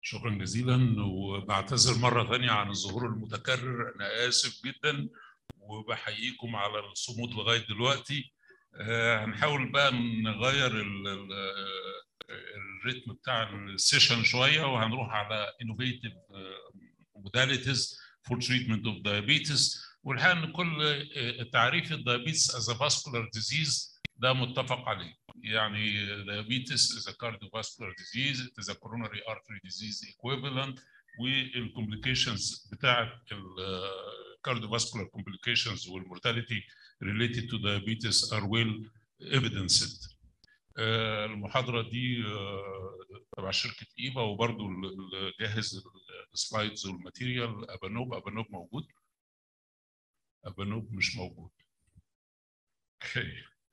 شكرا جزيلا وبعتذر مرة ثانية عن الظهور المتكرر أنا آسف جدا وبحييكم على الصمود لغاية دلوقتي آه، هنحاول بقى نغير ال- ال- الريتم بتاع السيشن شوية وهنروح على innovative آه، modalities for treatment of diabetes والحقيقة إن كل آه، تعريف الدايابيتس as a vascular disease ده متفق عليه يعني diabetes is a cardiovascular disease it is a coronary artery disease equivalent والcomplications بتاعت ال cardiovascular complications والمورتاليتي related to diabetes are well evidenced. آه، المحاضرة دي آه، تبع شركة إيفا وبرضو ال- ال- جاهز السلايدز والماتيريال أبانوب أبانوب موجود أبانوب مش موجود. اوكي.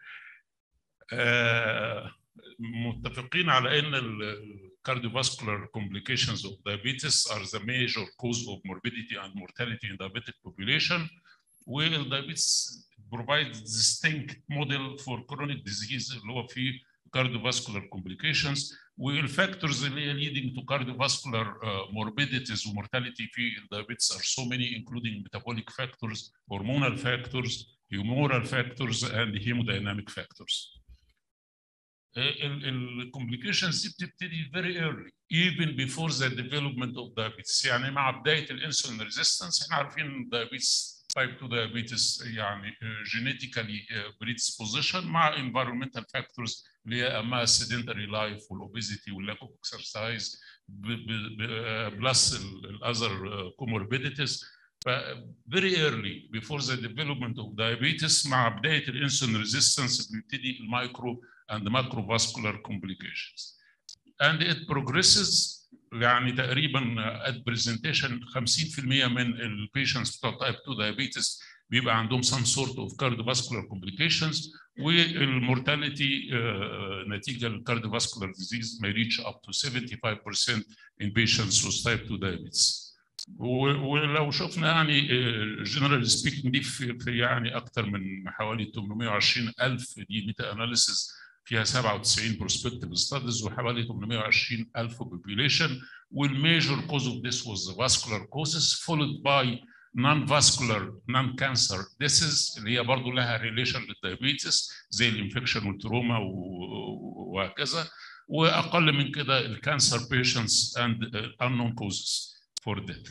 آه، متفقين على ان ال cardiovascular complications of diabetes are the major cause of morbidity and mortality in diabetic population والdiabetes provides distinct model for chronic disease اللي هو فيه cardiovascular complications والفاكتورز اللي هي leading to cardiovascular uh, morbidities ومورتاليتي في الدايابيتس are so many including metabolic factors, hormonal factors, humoral factors and hemodynamic factors. الكومبليكيشنز دي بتبتدي very early even before the development of diabetes يعني مع بدايه الانسولين ريزيستنس احنا عارفين ان الدايابيتس تايب 2 diabetes يعني جينيتيكالي predisposition مع environmental factors اللي هي اما sedentary life والاوبيزيتي واللاك اوف اكسرسايز بلس الاذر comorbidities ف very early before the development of diabetes مع بدايه الانسولين ريزيستنس بيبتدي المايكرو and macrovascular complications. And it progresses يعني تقريبا at presentation 50% من البيشنتس بتوع type 2 diabetes بيبقى عندهم some sort of cardiovascular complications والمورتاليتي نتيجه للكارديوفاسكولار disease may reach up to 75% in patients with type 2 diabetes. ولو شفنا يعني جنرال سبيكينج دي في, في يعني اكثر من حوالي 820 الف دي ميتا اناليسيس فيها 97 بروسبكتيف ستاديز وحوالي 820 الف بوبيوليشن والميجور كوز اوف ذس واز vascular causes followed by non-vascular non-cancer disease اللي هي برضه لها ريليشن للدايابيتس زي الانفكشن والتروما وهكذا واقل من كده الكانسر patients and unknown causes for death.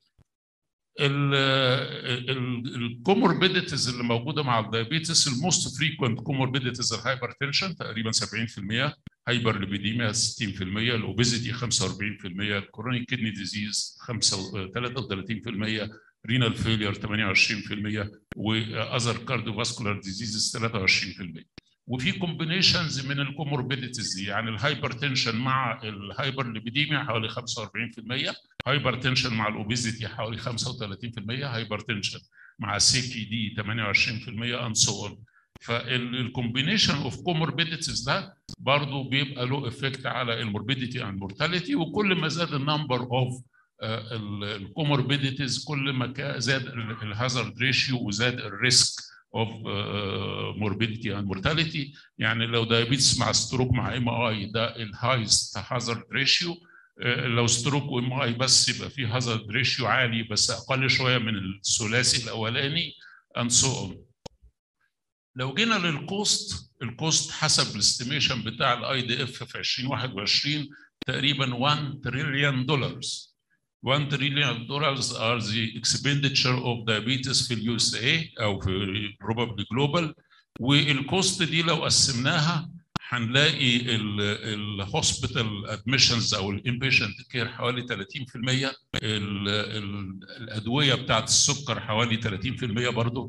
الكوموربيديتيز اللي موجوده مع الدايابيتس الموست فريكوينت كوموربيديتيز الهايبرتنشن تقريبا 70% هايبر ليبيديميا 60% الاوبيزيتي 45% الكورونيك كدني ديزيز 33% رينال فيلير 28% واذر كارديوفاسكولار ديزيزز 23% وفي كومبينيشنز من الكوموربيديتيز دي يعني الهايبرتنشن مع الهايبر ليبيديميا حوالي 45% هايبرتنشن مع الاوبيزيتي حوالي 35% هايبرتنشن مع سي دي 28% اند سو اون فالكومبينيشن اوف كوموربيديتيز ده برضه بيبقى له افكت على الموربيديتي اند مورتاليتي وكل ما زاد النمبر اوف الكوموربيديتيز كل ما زاد الهازارد ريشيو وزاد الريسك of uh, morbidity and mortality يعني لو دايابيتس مع ستروك مع ام اي ده الهايست هازارد ريشيو لو ستروك وام اي بس يبقى فيه هازارد ريشيو عالي بس اقل شويه من الثلاثي الاولاني and so on. لو جينا للكوست الكوست حسب الاستيميشن بتاع الاي دي اف في 2021 تقريبا 1 تريليون دولار 1 trillion dollars are the expenditure of diabetes في اليو اس اي او في probably global والكوست دي لو قسمناها هنلاقي الهوسبيتال ادميشنز او الانبيشنت كير حوالي 30% ال ال الادويه بتاعت السكر حوالي 30% برضه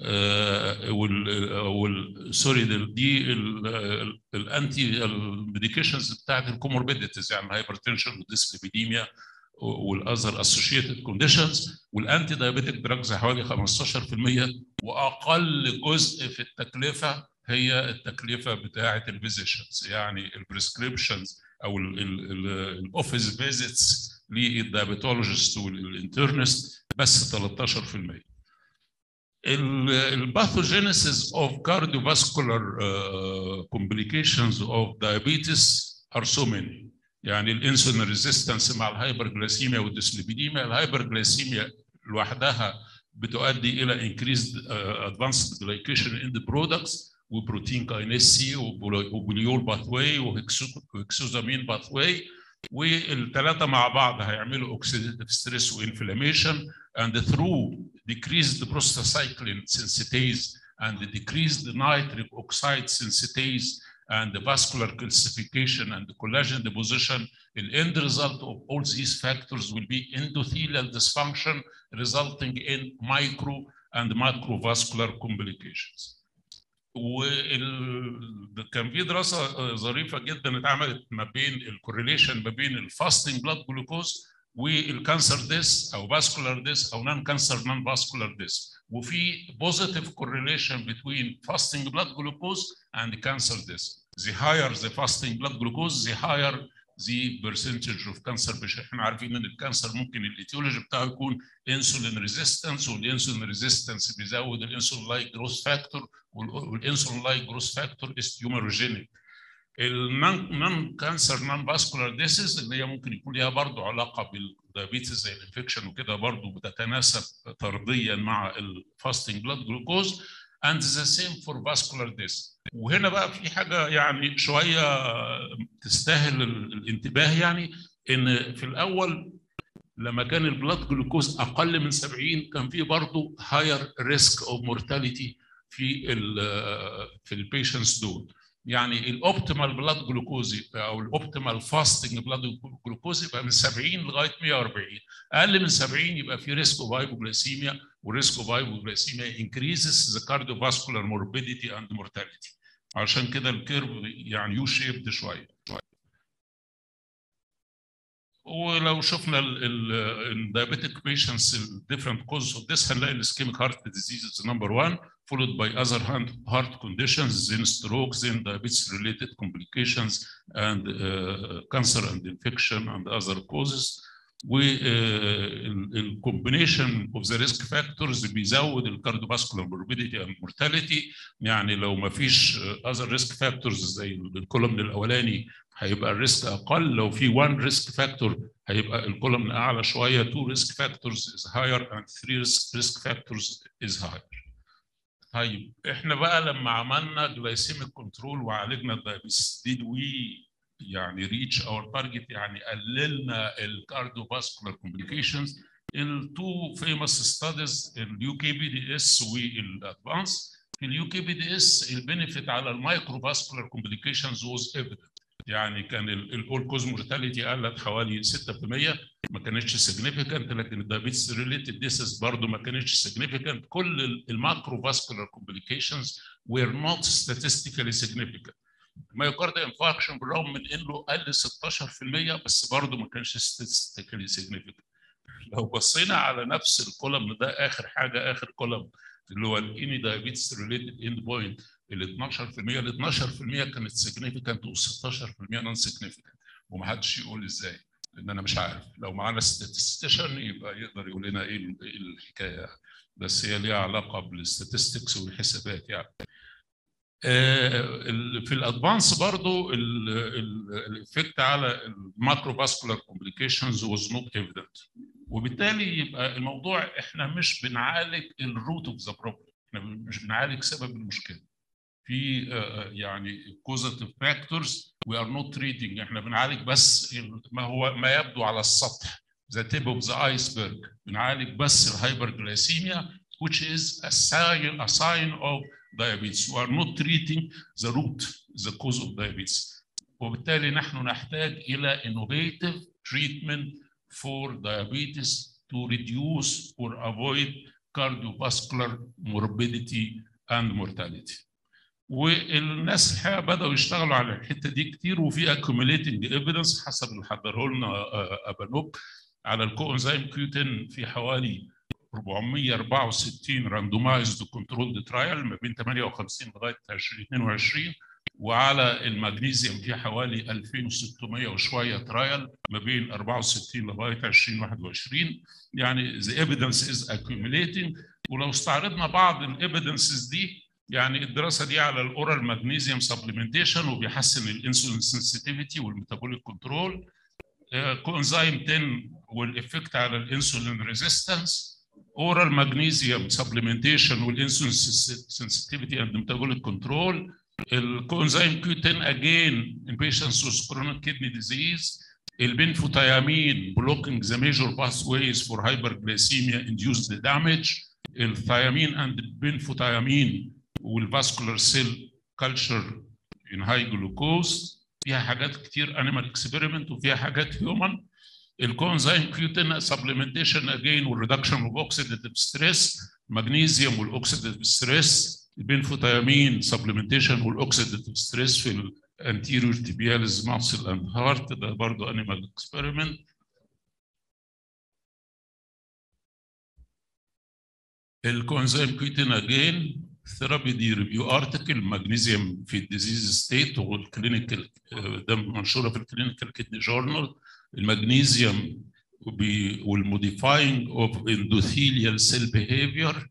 وال سوري دي الانتي الميديكيشنز بتاعت الكوموربيديتيز يعني الهايبرتنشن والديسليبيديميا والاذر اسوشيتد كونديشنز والانتي دايابيتيك دراجز حوالي 15% واقل جزء في التكلفه هي التكلفه بتاعه الفيزيشنز يعني البريسكريبشنز او الاوفيس فيزيتس للدايابيتولوجيست والانترنست بس 13% الباثوجينيسيس اوف cardiovascular uh, complications of diabetes are so many يعني الانسولين ريزيستنس مع الهايبرجلاسيميا والديسليبيديميا الهايبرجلاسيميا لوحدها بتؤدي الى increased advanced glycation in the products وبروتين كاينيز سي وبوليول باثواي وهكسوزامين باثواي والثلاثه مع بعض هيعملوا اوكسيديتيف ستريس وانفلاميشن and through decreased prostacyclin synthetase and decreased nitric oxide synthetase and the vascular calcification and the collagen deposition, the end result of all these factors will be endothelial dysfunction resulting in micro and macrovascular complications. وال... كان في دراسه ظريفه جدا اتعملت ما بين الكورليشن ما بين الفاستنج بلاد جلوكوز والكانسر ديس او فاسكولار ديس او نان كانسر نان فاسكولار ديس وفي بوزيتيف كورليشن بين فاستنج بلاد جلوكوز اند كانسر ديس the higher the fasting blood glucose the higher the percentage of cancer مش احنا عارفين ان الكانسر ممكن الايتيولوجي بتاعه يكون انسولين ريزيستنس والانسولين ريزيستنس بيزود الانسولين لايك جروث فاكتور والانسولين لايك جروث فاكتور از تيومروجينيك النون كانسر نون فاسكولار ديسيز اللي هي ممكن يكون ليها برضه علاقه بالدايابيتس زي الانفكشن وكده برضه بتتناسب طرديا مع الفاستنج بلاد جلوكوز and the same for vascular disc وهنا بقى في حاجه يعني شويه تستاهل الانتباه يعني ان في الاول لما كان البلاد جلوكوز اقل من 70 كان في برضه هاير ريسك اوف مورتاليتي في ال في البيشنتس دول يعني الاوبتيمال بلاد جلوكوز او الاوبتيمال فاستنج بلاد جلوكوز يبقى من 70 لغايه 140 اقل من 70 يبقى في ريسك اوف هايبوغليسيميا وريسك اوف هايبوغليسيميا increases the cardiovascular morbidity and mortality عشان كده الكيرف يعني يو شيبد شويه ولو شفنا الدايابيتك بيشنتس الديفرنت كوز اوف ذس هنلاقي الاسكيميك هارت ديزيز نمبر 1 followed by other heart conditions, then stroke, then diabetes-related complications, and uh, cancer and infection and other causes. والكومبينيشن اوف ذا ريسك فاكتورز بيزود الكارديوفاسكولار موربيديتي اند مورتاليتي يعني لو ما فيش اذر ريسك فاكتورز زي الكولومن الاولاني هيبقى الريسك اقل لو في 1 ريسك فاكتور هيبقى الكولومن اعلى شويه 2 ريسك فاكتورز از هاير اند 3 ريسك فاكتورز از هاير طيب احنا بقى لما عملنا جلايسيميك كنترول وعالجنا الدايابيتس ديد وي يعني ريتش اور تارجت يعني قللنا الكارديوفاسكولار كومبليكيشنز التو فيموس ستاديز اليو كي بي دي اس والادفانس في اليو كي بي دي اس البنفيت على المايكروفاسكولار كومبليكيشنز واز ايفيدنت يعني كان الاول كوز مورتاليتي قلت حوالي 6% ما كانتش سيجنيفيكانت لكن الدايابيتس ريليتد ديسز برضه ما كانتش سيجنيفيكانت كل الماكروفاسكولار كومبليكيشنز وير نوت statistically significant مايوكارد انفاركشن بالرغم من انه قل 16% بس برضه ما كانش statistically significant لو بصينا على نفس الكولم ده اخر حاجه اخر كولم اللي هو الاني دايابيتس ريليتد اند بوينت ال 12% ال 12% كانت سيجنيفيكانت وال 16% نون سيجنيفيكانت ومحدش يقول ازاي لان انا مش عارف لو معانا ستاتستيشن يبقى يقدر يقول لنا ايه الحكايه بس هي ليها علاقه بالستاتستكس والحسابات يعني في الادفانس برضو الافكت على الماكرو فاسكولار كومبليكيشنز واز نوت ايفيدنت وبالتالي يبقى الموضوع احنا مش بنعالج الروت اوف ذا بروبلم احنا مش بنعالج سبب المشكله في يعني كوزاتيف فاكتورز وي ار نوت تريتنج احنا بنعالج بس ما هو ما يبدو على السطح ذا تيب اوف ذا ايسبرج بنعالج بس الهايبرجليسيميا which is a sign a sign of diabetes we are not treating the root the cause of diabetes وبالتالي نحن نحتاج إلى innovative treatment for diabetes to reduce or avoid cardiovascular morbidity and mortality. والناس الحقيقه بداوا يشتغلوا على الحته دي كتير وفي accumulating evidence حسب اللي حضره لنا ابانوب على الكوانزيم كيوتين في حوالي 464 راندومايزد كنترولد ترايل ما بين 58 لغايه 2022 وعلى المغنيسيوم في حوالي 2600 وشويه ترايل ما بين 64 لغايه 2021 يعني the evidence is accumulating ولو استعرضنا بعض الايفيدنسز دي يعني الدراسه دي على الاورال ماجنيزيوم سبلمنتيشن وبيحسن الانسولين سنسيتيفيتي والميتابوليك كنترول كونزايم 10 والافكت على الانسولين ريزيستنس اورال ماجنيزيوم سبلمنتيشن والانسولين سنسيتيفيتي اند ميتابوليك كنترول الكونزايم كيو 10 اجين in patients with chronic kidney disease البنفوتيامين blocking the major pathways for hyperglycemia induced damage الثيامين and بنفوتيامين والفاسكولار سيل كلتشر in high glucose فيها حاجات كتير انيمال اكسبيرمنت وفيها حاجات هيومن الكونزايم كيوتين سبلمنتيشن اجين والريدكشن اوف اوكسيديتيف ستريس مغنيسيوم والاوكسيديتيف ستريس البنفوتيامين سبلمنتيشن والاوكسيديتيف ستريس في الانتيريور تيبياليز ماسل اند هارت ده برضه انيمال اكسبيرمنت الكونزايم كيوتين اجين ثيرابي دي ريفيو ارتكل ماجنيزيوم في الديزيز ستيت والكلينيكال ده منشوره في الكلينيكال كيدني جورنال المغنيسيوم والموديفاينج اوف اندوثيليال سيل بيهيفير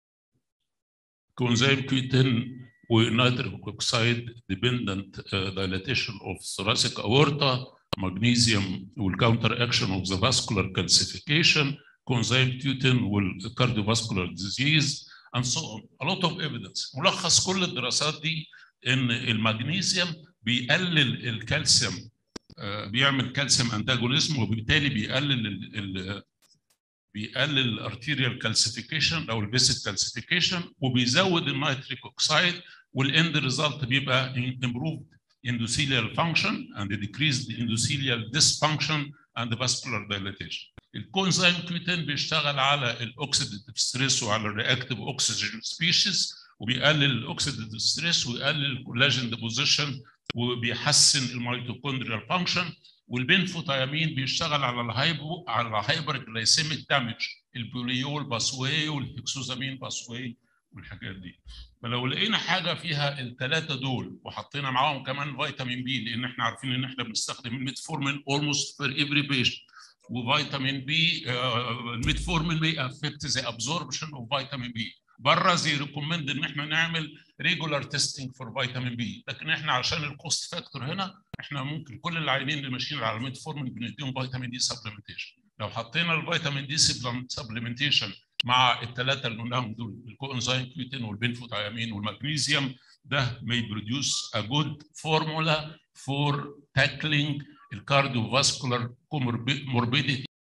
كونزيم كيتين ونيتريك اوكسيد ديبندنت دايلاتيشن اوف thoracic aorta magnesium والكاونتر اكشن اوف ذا فاسكولار كالسيفيكيشن كونزيم كيوتين والكارديوفاسكولار ديزيز and so on. A lot of evidence. ملخص كل الدراسات دي ان المغنيسيوم بيقلل الكالسيوم بيعمل كالسيوم انتاجونيزم وبالتالي بيقلل ال ال بيقلل الارتيريال كالسيفيكيشن او الفيسيت كالسيفيكيشن وبيزود النيتريك اوكسايد والاند ريزلت بيبقى improved endothelial function and decreased endothelial dysfunction and vascular dilatation. الكونزيم كيوتين بيشتغل على الاوكسيديتيف ستريس وعلى الرياكتيف اوكسجين سبيشيز وبيقلل الاوكسيديتيف ستريس ويقلل الكولاجين ديبوزيشن وبيحسن الميتوكوندريال فانكشن والبنفوتيامين بيشتغل على الهايبو على الهايبر جلايسيميك دامج البوليول باسواي والهكسوزامين باسواي والحاجات دي فلو لقينا حاجه فيها الثلاثه دول وحطينا معاهم كمان فيتامين بي لان احنا عارفين ان احنا بنستخدم الميتفورمين اولموست فور افري بيشنت وفيتامين بي الميتفورمين بي افكت زي ابزوربشن اوف فيتامين بي بره زي ريكومند ان احنا نعمل ريجولار تيستنج فور فيتامين بي لكن احنا عشان الكوست فاكتور هنا احنا ممكن كل العينين اللي ماشيين على الميتفورمين بنديهم فيتامين دي سبلمنتيشن لو حطينا الفيتامين دي سبلمنتيشن مع الثلاثه اللي قلناهم دول الكوانزيم كيوتين والبنفوتيامين والمغنيسيوم ده may produce a good formula for tackling الكارديوفاسكولار morbidity